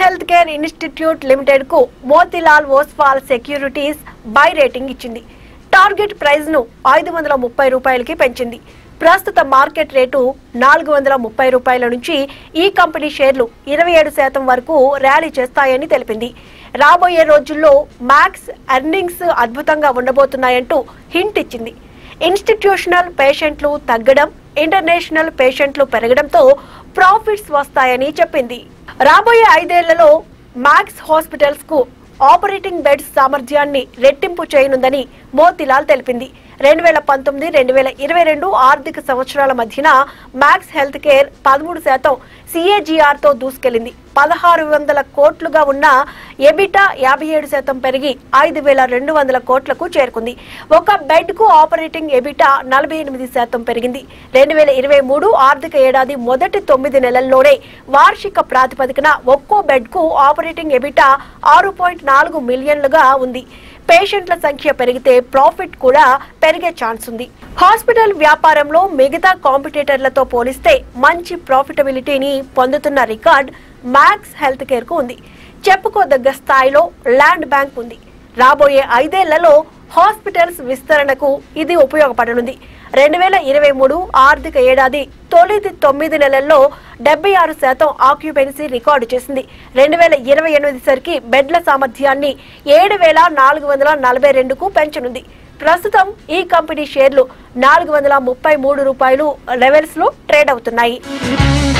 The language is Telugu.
హెల్త్ కేర్ ఇన్స్టిట్యూట్ లిమిటెడ్ కు Motilal Oswal securities buy rating ఇచ్చింది టార్గెట్ ప్రైస్ ను ఐదు వందల ముప్పై రూపాయలకి పెంచింది ప్రస్తుత మార్కెట్ రేటు నాలుగు వందల ముప్పై రూపాయల నుంచి ఈ కంపెనీ షేర్లు ఇరవై ఏడు శాతం వరకు ర్యాలీ చేస్తాయని తెలిపింది రాబోయే రోజుల్లో మ్యాక్స్ ఎర్నింగ్స్ అద్భుతంగా ఉండబోతున్నాయంటూ హింట్ ఇచ్చింది ఇన్స్టిట్యూషనల్ పేషెంట్లు తగ్గడం ఇంటర్నేషనల్ పేషెంట్లు పెరగడంతో ప్రాఫిట్స్ వస్తాయని చెప్పింది రాబోయే ఐదేళ్లలో మ్యాక్స్ హాస్పిటల్స్ కు ఆపరేటింగ్ బెడ్స్ సామర్థ్యాన్ని రెట్టింపు చేయనుందని మోతిలాల్ తెలిపింది రెండు వేల పంతొమ్మిది రెండు వేల ఇరవై రెండు ఆర్థిక సంవత్సరాల మధ్యన మ్యాక్స్ హెల్త్ కేర్ పదమూడు శాతం సిఏజీఆర్ తో దూసుకెళ్లింది పదహారు వందల కోట్లుగా ఉన్న ఎబిటా యాభై ఏడు శాతం పెరిగి ఐదు వేల రెండు వందల కోట్లకు చేరుకుంది ఒక బెడ్ కు ఆపరేటింగ్ ఎబిటా నలభై ఎనిమిది శాతం పెరిగింది రెండు వేల ఇరవై మూడు ఆర్థిక ఏడాది మొదటి తొమ్మిది నెలల్లోనే వార్షిక ప్రాతిపదికన ఒక్కో బెడ్ కు ఆపరేటింగ్ ఎబిటా ఆరు పాయింట్ నాలుగు మిలియన్లుగా ఉంది పేషెంట్ల సంఖ్య పెరిగితే ప్రాఫిట్ కూడా పెరిగే ఛాన్స్ ఉంది హాస్పిటల్ వ్యాపారంలో మిగతా కాంపిటీటర్లతో పోలిస్తే మంచి ప్రాఫిటబిలిటీని పొందుతున్న రికార్డ్ మ్యాక్స్ హెల్త్ కేర్ కు ఉంది చెప్పుకోదగ్గ స్థాయిలో ల్యాండ్ బ్యాంక్ ఉంది రాబోయే ఐదేళ్లలో హాస్పిటల్స్ విస్తరణకు ఇది ఉపయోగపడనుంది రెండు వేల ఇరవై మూడు ఆర్థిక ఏడాది తొలిది తొమ్మిది నెలల్లో డెబ్బై ఆరు శాతం ఆక్యుపెన్సీ రికార్డు చేసింది రెండు వేల ఇరవై ఎనిమిది సరికి బెడ్ల సామర్థ్యాన్ని ఏడు వేల నాలుగు వందల నలభై రెండుకు పెంచనుంది ప్రస్తుతం ఈ కంపెనీ షేర్లు నాలుగు వందల ముప్పై మూడు రూపాయలు లెవెల్స్ లో ట్రేడ్ అవుతున్నాయి